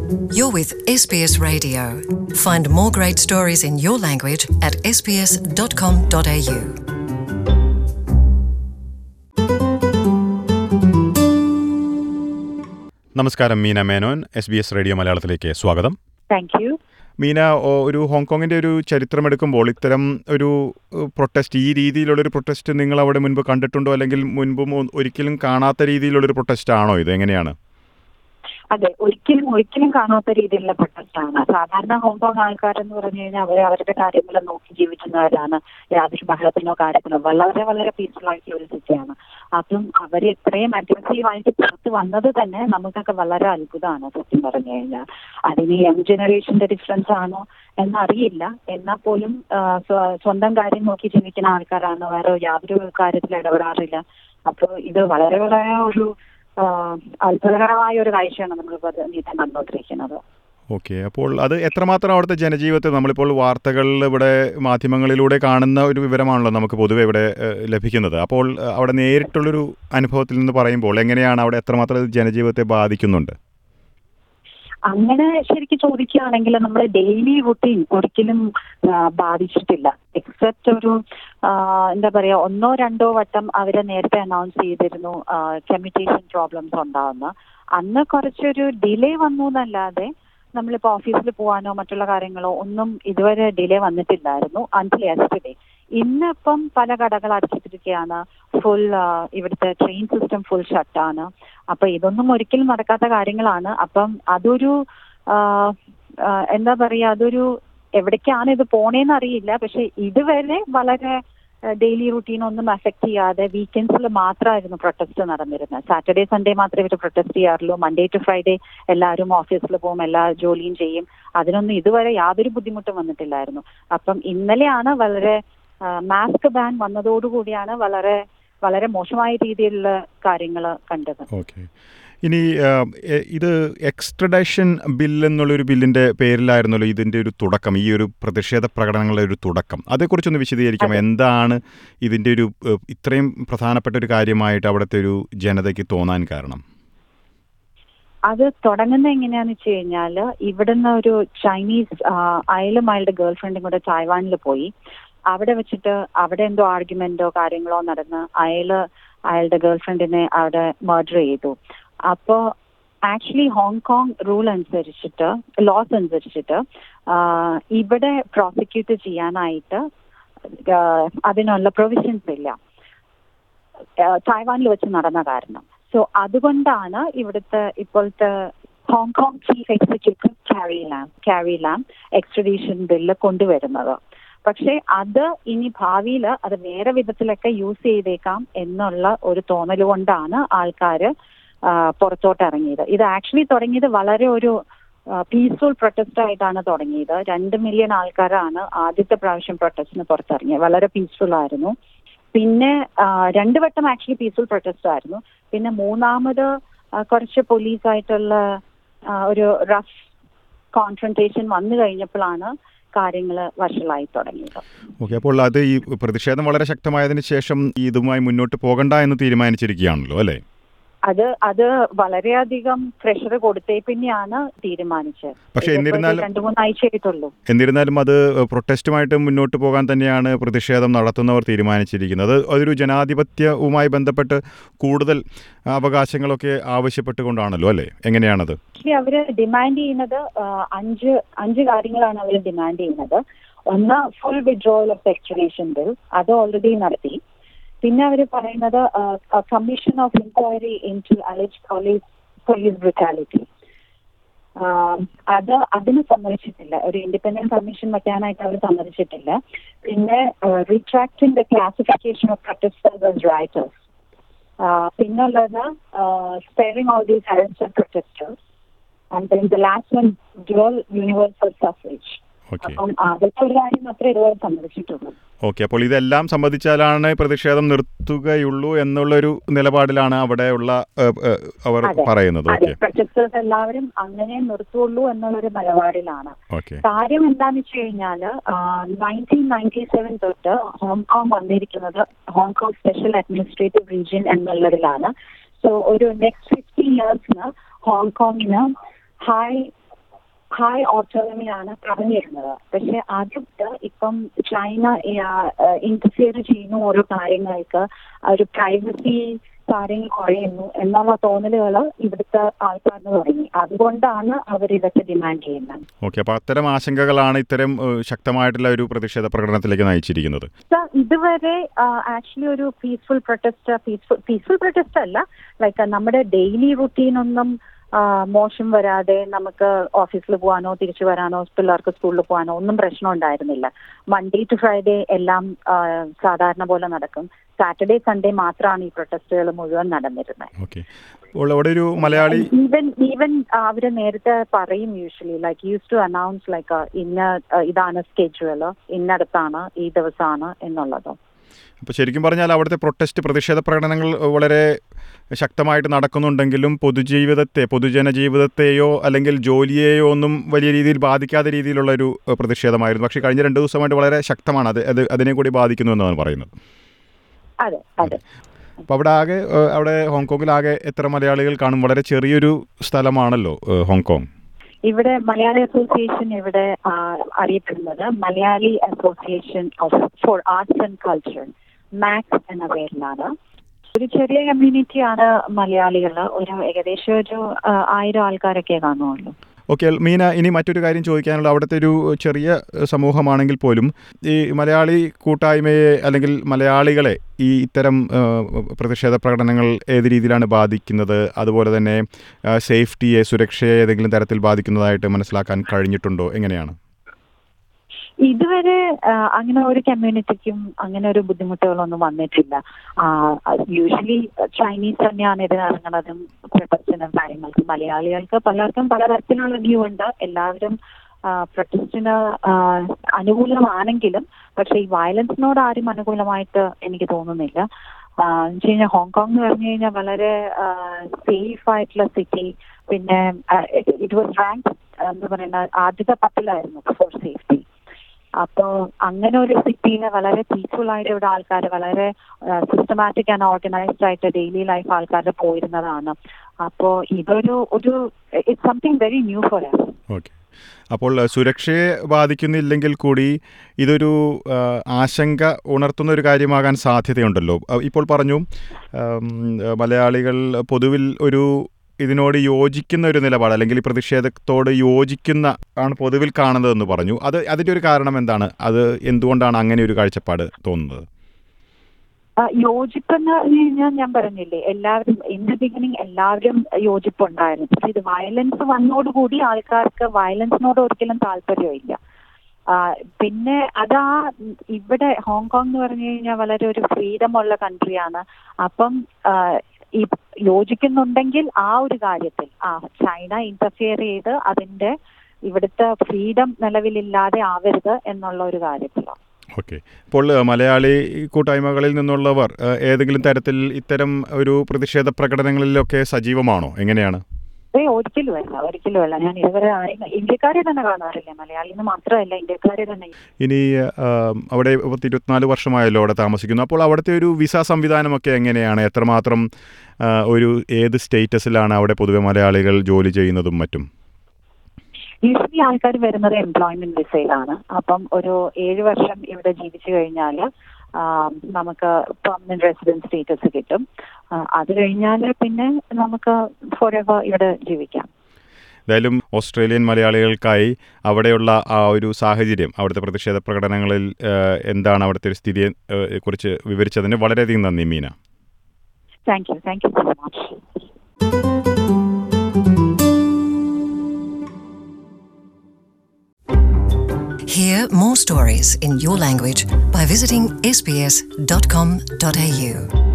You're with SBS Radio. Find more great stories in your language at sbs.com.au. നമസ്കാരം Meena Menon S B S radio മലയാളത്തിലേക്ക് സ്വാഗതം thank you Meena ഓ- ഒരു ഹോങ്കോങ്ങിൻ്റെ ഒരു ചരിത്രം എടുക്കുമ്പോൾ ഇത്തരം ഒരു പ്രൊട്ടസ്റ്റ് ഈ രീതിയിലുള്ളൊരു പ്രൊട്ടസ്റ്റ് നിങ്ങൾ അവിടെ മുൻപ് കണ്ടിട്ടുണ്ടോ അല്ലെങ്കിൽ മുൻപും ഒ- ഒരിക്കലും കാണാത്ത രീതിയിലുള്ളൊരു പ്രൊട്ടസ്റ്റ് ആണോ ഇത് എങ്ങനെയാണ് അതെ ഒരിക്കലും ഒരിക്കലും കാണാത്ത രീതിയിലുള്ള പ്രൊട്ടസ്റ്റാണ് സാധാരണ ഹോങ്കോങ് ആൾക്കാരെന്ന് പറഞ്ഞു കഴിഞ്ഞാൽ അവർ അവരുടെ കാര്യങ്ങൾ നോക്കി ജീവിക്കുന്നവരാണ് യാതൊരു ബഹളത്തിനോ കാര്യത്തിനോ വളരെ വളരെ പീസ്ഫുൾ ആയിട്ടുള്ള ഒരു സിറ്റിയാണ് അപ്പം അവർ ഇത്രയും അഗ്രസീവ് ആയിട്ട് പുറത്ത് വന്നത് തന്നെ നമുക്കൊക്കെ വളരെ അത്ഭുതമാണ് സത്യം പറഞ്ഞു കഴിഞ്ഞാൽ അതിന് യങ് ജനറേഷന്റെ ഡിഫറൻസ് ആണോ എന്നറിയില്ല എന്നാൽ പോലും ആ, സ്വ- സ്വന്തം കാര്യം നോക്കി ജീവിക്കുന്ന ആൾക്കാരാണ് വേറെ യാതൊരു കാര്യത്തിൽ ഇടപെടാറില്ല അപ്പോൾ ഇത് വളരെ വളരെ ഒരു ആ, അത്ഭുതകരമായ ഒരു കാഴ്ചയാണ് നമ്മളിപ്പോൾ നീട്ടം കണ്ടുകൊണ്ടിരിക്കുന്നത് ഓക്കെ അപ്പോൾ അത് എത്രമാത്രം അവിടുത്തെ ജനജീവിതത്തെ നമ്മളിപ്പോൾ വാർത്തകളിൽ ഇവിടെ മാധ്യമങ്ങളിലൂടെ കാണുന്ന ഒരു വിവരമാണല്ലോ നമുക്ക് പൊതുവെ ഇവിടെ ഏഹ്, ലഭിക്കുന്നത് അപ്പോൾ ഏഹ്, അവിടെ നേരിട്ടുള്ളൊരു അനുഭവത്തിൽ നിന്ന് പറയുമ്പോൾ എങ്ങനെയാണ് അവിടെ എത്രമാത്രം ഇത് ജനജീവിതത്തെ ബാധിക്കുന്നുണ്ട് അങ്ങനെ ശരിക്കും ചോദിക്കുകയാണെങ്കിൽ നമ്മുടെ ഡെയിലി റുട്ടീൻ ഒരിക്കലും ആ, ബാധിച്ചിട്ടില്ല എക്സെപ്റ്റ് ഒരു ആ, എന്താ പറയാ ഒന്നോ രണ്ടോ വട്ടം അവരെ നേരത്തെ അനൗൺസ് ചെയ്തിരുന്നു കമ്മ്യൂണിക്കേഷൻ പ്രോബ്ലംസ് ഉണ്ടാവുന്ന അന്ന് കുറച്ചൊരു ഡിലേ വന്നു എന്നല്ലാതെ നമ്മളിപ്പോ ഓഫീസിൽ പോകാനോ മറ്റുള്ള കാര്യങ്ങളോ ഒന്നും ഇതുവരെ ഡിലേ വന്നിട്ടില്ലായിരുന്നു അൺടിൽ യെസ്റ്റർഡേ ഇന്നിപ്പം പല കടകൾ അടച്ചിട്ടിരിക്കുകയാണ് ഫുൾ ഇവിടുത്തെ ട്രെയിൻ സിസ്റ്റം ഫുൾ ഷട്ടാണ് അപ്പൊ ഇതൊന്നും ഒരിക്കലും നടക്കാത്ത കാര്യങ്ങളാണ് അപ്പം അതൊരു ആ, ആ, എന്താ പറയാ അതൊരു എവിടേക്കാണ് ഇത് പോണേന്ന് അറിയില്ല പക്ഷെ ഇതുവരെ വളരെ ഡെയിലി റുട്ടീൻ ഒന്നും അഫക്ട് ചെയ്യാതെ വീക്കെൻഡ്സിൽ മാത്രമായിരുന്നു പ്രൊട്ടസ്റ്റ് നടന്നിരുന്നത് സാറ്റർഡേ സൺഡേ മാത്രമേ ഇവർ പ്രൊട്ടസ്റ്റ് ചെയ്യാറുള്ളൂ മൺഡേ ടു ഫ്രൈഡേ എല്ലാവരും ഓഫീസിൽ പോകും എല്ലാ ജോലിയും ചെയ്യും അതിനൊന്നും ഇതുവരെ യാതൊരു ബുദ്ധിമുട്ടും വന്നിട്ടില്ലായിരുന്നു അപ്പം ഇന്നലെയാണ് വളരെ മാസ്ക് ബാൻ വന്നതോടുകൂടിയാണ് വളരെ വളരെ മോശമായ രീതിയിലുള്ള കാര്യങ്ങൾ കണ്ടത് ഓക്കെ ഇനി ആ, എ- ഇത് എക്സ്ട്രഡേഷൻ ബിൽ എന്നുള്ളൊരു ബില്ലിന്റെ പേരിലായിരുന്നല്ലോ ഇതിന്റെ ഒരു തുടക്കം ഈ ഒരു പ്രതിഷേധ പ്രകടനങ്ങളുടെ ഒരു തുടക്കം അതേക്കുറിച്ചൊന്ന് വിശദീകരിക്കാം എന്താണ് ഇതിന്റെ ഒരു ഏ, ഇത്രയും പ്രധാനപ്പെട്ട ഒരു കാര്യമായിട്ട് അവിടുത്തെ ഒരു ജനതയ്ക്ക് തോന്നാൻ കാരണം അത് തുടങ്ങുന്ന എങ്ങനെയാന്ന് വെച്ച് കഴിഞ്ഞാല് ഇവിടുന്ന് ഒരു ചൈനീസ് ആ, അയലും അയാളുടെ ഗേൾ ഫ്രണ്ടും കൂടെ തായ്വാനിൽ പോയി അവിടെ വെച്ചിട്ട് അവിടെ എന്തോ ആർഗ്യുമെന്റോ കാര്യങ്ങളോ നടന്ന് അയാള് അയാളുടെ ഗേൾ ഫ്രണ്ടിനെ അവിടെ മർഡർ ചെയ്തു അപ്പോ ആക്ച്വലി ഹോങ്കോങ് റൂൾ അനുസരിച്ചിട്ട് ലോസ് അനുസരിച്ചിട്ട് ആ, ഇവിടെ പ്രോസിക്യൂട്ട് ചെയ്യാനായിട്ട് ആ, അതിനുള്ള പ്രൊവിഷൻസ് ഇല്ല തായ്വാനിൽ വെച്ച് നടന്ന കാരണം സോ അതുകൊണ്ടാണ് ഇവിടുത്തെ ഇപ്പോഴത്തെ Hong Kong chief executive Carrie Lam Carrie Lam extradition bill കൊണ്ടുവരുന്നത് പക്ഷെ അത് ഇനി ഭാവിയിൽ അത് വേറെ വിധത്തിലൊക്കെ യൂസ് ചെയ്തേക്കാം എന്നുള്ള ഒരു തോന്നൽ കൊണ്ടാണ് ആൾക്കാർ പുറത്തോട്ട് ഇറങ്ങിയത് ഇത് ആക്ച്വലി തുടങ്ങിയത് വളരെ ഒരു പീസ്ഫുൾ പ്രൊട്ടസ്റ്റ് ആയിട്ടാണ് തുടങ്ങിയത് രണ്ട് മില്യൺ ആൾക്കാരാണ് ആദ്യത്തെ പ്രാവശ്യം പ്രൊട്ടസ്റ്റിന് പുറത്തിറങ്ങിയത് വളരെ പീസ്ഫുൾ ആയിരുന്നു പിന്നെ ആ, രണ്ട് വട്ടം ആക്ച്വലി പീസ്ഫുൾ പ്രൊട്ടസ്റ്റ് ആയിരുന്നു പിന്നെ മൂന്നാമത് ആ, കുറച്ച് പോലീസായിട്ടുള്ള ആ, ഒരു റഫ് കോൺഫ്രണ്ടേഷൻ വന്നു കഴിഞ്ഞപ്പോഴാണ് കാര്യങ്ങൾ വഷളായി തുടങ്ങിയത് ഓക്കെ അപ്പോൾ അത് ഈ പ്രതിഷേധം വളരെ ശക്തമായതിനു ശേഷം ഇതുമായി മുന്നോട്ട് പോകണ്ട എന്ന് തീരുമാനിച്ചിരിക്കുകയാണല്ലോ അല്ലേ അത് അത് വളരെയധികം പ്രഷർ കൊടുത്തേ പിന്നെയാണ് തീരുമാനിച്ചത് പക്ഷേ ഇതിപ്പോ ഒരു എന്നിരുന്നാലും രണ്ട് മൂന്നാഴ്ചയായിട്ടുള്ളൂ എന്നിരുന്നാലും അത് പ്രൊട്ടസ്റ്റുമായിട്ട് മുന്നോട്ട് പോകാൻ തന്നെയാണ് പ്രതിഷേധം നടത്തുന്നവർ തീരുമാനിച്ചിരിക്കുന്നത് അതൊരു ജനാധിപത്യവുമായി ബന്ധപ്പെട്ട് കൂടുതൽ അവകാശങ്ങളൊക്കെ ആവശ്യപ്പെട്ടുകൊണ്ടാണല്ലോ അല്ലേ എങ്ങനെയാണത് ആക്ച്വലി അവര് ഡിമാൻഡ് ചെയ്യുന്നത് ആ, അഞ്ച് അഞ്ച് കാര്യങ്ങളാണ് അവർ ഡിമാൻഡ് ചെയ്യുന്നത് ഒന്ന് full withdrawal of extradition bill അത് ഓൾറെഡി നടത്തി പിന്നെ അവർ പറയുന്നത് commission of inquiry into alleged police police brutality അത് അതിന് സമ്മതിച്ചിട്ടില്ല ഒരു ഇൻഡിപെൻഡന്റ് കമ്മീഷൻ വെക്കാനായിട്ട് അവർ സമ്മതിച്ചിട്ടില്ല പിന്നെ retracting the classification of protesters rioters പിന്നുള്ളത് sparing all these arrested protesters and then the last one dual universal suffrage okay അപ്പം ആദ്യത്തെ ഒരു കാര്യം മാത്രമേ ഇതുവരെ സമ്മതിച്ചിട്ടുള്ളൂ ഓക്കെ അപ്പോൾ ഇതെല്ലാം സംബന്ധിച്ചാലാണ് പ്രതിഷേധം നിർത്തുകയുള്ളൂ എന്നുള്ളൊരു നിലപാടിലാണ് അവിടെയുള്ള ഏഹ്, ഏഹ്, അവർ അതെ. പറയുന്നത് അതെ ഓക്കെ പ്രൊട്ടസ്റ്റേഴ്സ് എല്ലാവരും അങ്ങനെ നിർത്തുള്ളൂ എന്നുള്ളൊരു നിലപാടിലാണ് ഓക്കെ കാര്യം എന്താന്ന് വെച്ച് കഴിഞ്ഞാല് നയൻറ്റീൻ നയൻറ്റി സെവൻ തൊട്ട് ഹോങ്കോങ് വന്നിരിക്കുന്നത് ഹോങ്കോങ് സ്പെഷ്യൽ അഡ്മിനിസ്ട്രേറ്റീവ് റീജിയൻ എന്നുള്ളതിലാണ് സോ ഒരു നെക്സ്റ്റ് ഫിഫ്റ്റി ഇയേഴ്സിന് ഹോങ്കോങ്ങിന് ഹൈ ഹായ് ഓട്ടോണമിയാണ് പറഞ്ഞിരുന്നത് പക്ഷെ അതിട്ട് ഇപ്പം ചൈന ഇന്റർഫിയർ ചെയ്യുന്ന ഓരോ കാര്യങ്ങൾക്ക് ഒരു പ്രൈവസി കാര്യങ്ങൾ കുറയുന്നു എന്നുള്ള തോന്നലുകൾ ഇവിടുത്തെ ആൾക്കാരിന് തുടങ്ങി അതുകൊണ്ടാണ് അവർ ഇതൊക്കെ ഡിമാൻഡ് ചെയ്യുന്നത് ഓക്കെ അപ്പോൾ അത്തരം ആശങ്കകളാണ് ഇത്തരം ഏഹ്, ശക്തമായിട്ടുള്ള ഒരു പ്രതിഷേധ പ്രകടനത്തിലേക്ക് നയിച്ചിരിക്കുന്നത് സർ ഇതുവരെ ആക്ച്വലി ഒരു peaceful protest peaceful peaceful protest അല്ല ലൈക്ക് നമ്മുടെ ഡെയിലി റുട്ടീൻ ഒന്നും ആ, മോശം വരാതെ നമുക്ക് ഓഫീസിൽ പോകാനോ തിരിച്ചു വരാനോ പിള്ളേർക്ക് സ്കൂളിൽ പോകാനോ ഒന്നും പ്രശ്നം ഉണ്ടായിരുന്നില്ല മൺഡേ ടു ഫ്രൈഡേ എല്ലാം ആ, സാധാരണ പോലെ നടക്കും സാറ്റർഡേ സൺഡേ മാത്രമാണ് ഈ പ്രൊട്ടസ്റ്റുകൾ മുഴുവൻ നടന്നിരുന്നത് ഓക്കെ അപ്പോൾ അവിടെ ഒരു മലയാളി ഈവൻ ഈവൻ അവര് നേരത്തെ പറയും usually like use to announce like ഇന്ന ആ, ഇതാണ് സ്കെഡ്യൂൾ ഇന്നടത്താണ് ഈ ദിവസമാണ് എന്നുള്ളത് അപ്പോൾ ശരിക്കും പറഞ്ഞാൽ അവിടുത്തെ പ്രൊട്ടസ്റ്റ് പ്രതിഷേധ പ്രകടനങ്ങൾ വളരെ ശക്തമായിട്ട് നടക്കുന്നുണ്ടെങ്കിലും പൊതുജീവിതത്തെ പൊതുജന ജീവിതത്തെയോ അല്ലെങ്കിൽ ജോലിയെയോ ഒന്നും വലിയ രീതിയിൽ ബാധിക്കാത്ത രീതിയിലുള്ള ഒരു ഏഹ്, പ്രതിഷേധമായിരുന്നു പക്ഷേ കഴിഞ്ഞ രണ്ട് ദിവസമായിട്ട് വളരെ ശക്തമാണ് അത് അത് അതിനെ കൂടി ബാധിക്കുന്നു എന്നാണ് പറയുന്നത് അതെ അതെ അപ്പോൾ അവിടെ ആകെ ഏഹ്, അവിടെ ഹോങ്കോങ്ങിൽ ആകെ എത്ര മലയാളികൾ കാണും വളരെ ചെറിയൊരു സ്ഥലമാണല്ലോ ഏഹ്, ഹോങ്കോങ് ഇവിടെ മലയാളി അസോസിയേഷൻ ഇവിടെ ആ, അറിയപ്പെടുന്നത് Malayali association of for arts and culture MAACS എന്ന പേരിലാണ് ഒരു ചെറിയ കമ്മ്യൂണിറ്റിയാണ് മലയാളികൾ ഒരു ഏകദേശം ഒരു ആ, ആയിരം ആൾക്കാരൊക്കെ കാണുമല്ലോ ഓക്കെ മീന ഇനി മറ്റൊരു കാര്യം ചോദിക്കാനുള്ള അവിടുത്തെ ഒരു ചെറിയ ഏഹ്, സമൂഹമാണെങ്കിൽ പോലും ഈ മലയാളി കൂട്ടായ്മയെ അല്ലെങ്കിൽ മലയാളികളെ ഈ ഇത്തരം ഏഹ്, പ്രതിഷേധ പ്രകടനങ്ങൾ ഏത് രീതിയിലാണ് ബാധിക്കുന്നത് അതുപോലെ തന്നെ ഏഹ്, സേഫ്റ്റിയെ സുരക്ഷയെ ഏതെങ്കിലും തരത്തിൽ ബാധിക്കുന്നതായിട്ട് മനസ്സിലാക്കാൻ കഴിഞ്ഞിട്ടുണ്ടോ എങ്ങനെയാണ് ഇതുവരെ ആ, അങ്ങനെ ഒരു കമ്മ്യൂണിറ്റിക്കും അങ്ങനെ ഒരു ബുദ്ധിമുട്ടുകളൊന്നും വന്നിട്ടില്ല യൂഷ്വലി ചൈനീസ് തന്നെയാണ് ഇതിനിറങ്ങുന്നതും പ്രൊട്ടസ്റ്റിനും കാര്യങ്ങൾക്കും മലയാളികൾക്ക് പലർക്കും പലതരത്തിലുള്ള വ്യൂ ഉണ്ട് എല്ലാവരും പ്രൊട്ടസ്റ്റിന് അനുകൂലമാണെങ്കിലും പക്ഷെ ഈ വയലൻസിനോട് ആരും അനുകൂലമായിട്ട് എനിക്ക് തോന്നുന്നില്ല എന്ന് കഴിഞ്ഞാൽ ഹോങ്കോങ് എന്ന് പറഞ്ഞു കഴിഞ്ഞാൽ വളരെ സേഫ് ആയിട്ടുള്ള സിറ്റി പിന്നെ ഇറ്റ് വാസ് റാങ്ക് എന്താ പറയുന്ന ആദ്യത്തെ പത്തിലായിരുന്നു ഫോർ സേഫ്റ്റി അപ്പോ അങ്ങനെ ഒരു സിറ്റിയിൽ വളരെ പീസ്ഫുൾ ആയിട്ട് ഇവിടെ ആൾക്കാർ വളരെ സിസ്റ്റമാറ്റിക് ആൻഡ് ഓർഗനൈസ്ഡ് ആയിട്ട് ഡെയിലി ലൈഫ് ആൾക്കാർ പോയിരുന്നതാണ് അപ്പോ ഇതൊരു ഒരു it's something very new for us okay അപ്പോൾ ഏഹ്, സുരക്ഷയെ ബാധിക്കുന്നില്ലെങ്കിൽ കൂടി ഇതൊരു ഏഹ്, ആശങ്ക ഉണർത്തുന്ന ഒരു കാര്യമാകാൻ സാധ്യതയുണ്ടല്ലോ അഹ് ഇപ്പോൾ പറഞ്ഞു ഉം, ഏഹ്, മലയാളികൾ പൊതുവിൽ ഒരു ഇതിനോട് യോജിക്കുന്ന ഒരു നിലപാട് അല്ലെങ്കിൽ ഈ പ്രതിഷേധത്തോട് യോജിക്കുന്ന ആണ് പൊതുവിൽ കാണുന്നതെന്ന് പറഞ്ഞു അത് അതിൻ്റെ ഒരു കാരണം എന്താണ് അത് എന്തുകൊണ്ടാണ് അങ്ങനെ ഒരു കാഴ്ചപ്പാട് തോന്നുന്നത് ആ, യോജിപ്പെന്ന് പറഞ്ഞു കഴിഞ്ഞാൽ ഞാൻ പറഞ്ഞില്ലേ എല്ലാവരും ഇൻ ദ ബിഗിനിങ് എല്ലാവരും യോജിപ്പുണ്ടായിരുന്നു പക്ഷെ ഇത് വയലൻസ് വന്നോടുകൂടി ആൾക്കാർക്ക് വയലൻസിനോട് ഒരിക്കലും താല്പര്യമില്ല ആ, പിന്നെ അതാ ഇവിടെ ഹോങ്കോങ് എന്ന് പറഞ്ഞു കഴിഞ്ഞാൽ വളരെ ഒരു ഫ്രീഡം ഉള്ള കൺട്രിയാണ് അപ്പം ആ, ഈ യോജിക്കുന്നുണ്ടെങ്കിൽ ആ ഒരു കാര്യത്തിൽ ആ ചൈന ഇന്റർഫിയർ ചെയ്ത് അതിന്റെ ഇവിടുത്തെ ഫ്രീഡം നിലവിലില്ലാതെ ആവരുത് എന്നുള്ള ഒരു കാര്യത്തിലാണ് ഓക്കെ ഇപ്പോൾ ഏഹ്, മലയാളി കൂട്ടായ്മകളിൽ നിന്നുള്ളവർ ഏഹ്, ഏതെങ്കിലും തരത്തിൽ ഇത്തരം ഒരു പ്രതിഷേധ പ്രകടനങ്ങളിലൊക്കെ സജീവമാണോ എങ്ങനെയാണ് ഏ ഒരിക്കലും അല്ല ഒരിക്കലും അല്ല ഞാൻ ഇതുവരെ ആരെയും ഇന്ത്യക്കാരെ തന്നെ കാണാറില്ല മലയാളി എന്ന് മാത്രമല്ല ഇന്ത്യക്കാരെ തന്നെ ഇനി ആം, അവിടെ പത്ത് ഇരുപത്തിനാല് വർഷമായല്ലോ അവിടെ താമസിക്കുന്നു അപ്പോൾ അവിടുത്തെ ഒരു വിസ സംവിധാനമൊക്കെ എങ്ങനെയാണ് എത്രമാത്രം ആ, ഒരു ഏത് സ്റ്റേറ്റസിലാണ് അവിടെ പൊതുവെ മലയാളികൾ ജോലി ചെയ്യുന്നതും മറ്റും യൂഷ്വലി ആൾക്കാർ വരുന്നത് എംപ്ലോയ്മെന്റ് വിസയിലാണ് അപ്പം ഒരു ഏഴ് വർഷം ഇവിടെ ജീവിച്ചു കഴിഞ്ഞാൽ നമുക്ക് പെർമനന്റ് റെസിഡൻസ് സ്റ്റേറ്റസ് കിട്ടും ആ, അത് കഴിഞ്ഞാൽ പിന്നെ നമുക്ക് ഫോർ എവർ ഇവിടെ ജീവിക്കാം എന്തായാലും ഓസ്ട്രേലിയൻ മലയാളികൾക്കായി അവിടെയുള്ള ആ ഒരു സാഹചര്യം അവിടുത്തെ പ്രതിഷേധ പ്രകടനങ്ങളിൽ ആ, എന്താണ് അവിടുത്തെ ഒരു സ്ഥിതിയെ ആ, കുറിച്ച് വിവരിച്ചതിന് വളരെയധികം നന്ദി Meena thank you thank you so much Hear more stories in your language by visiting sbs.com.au.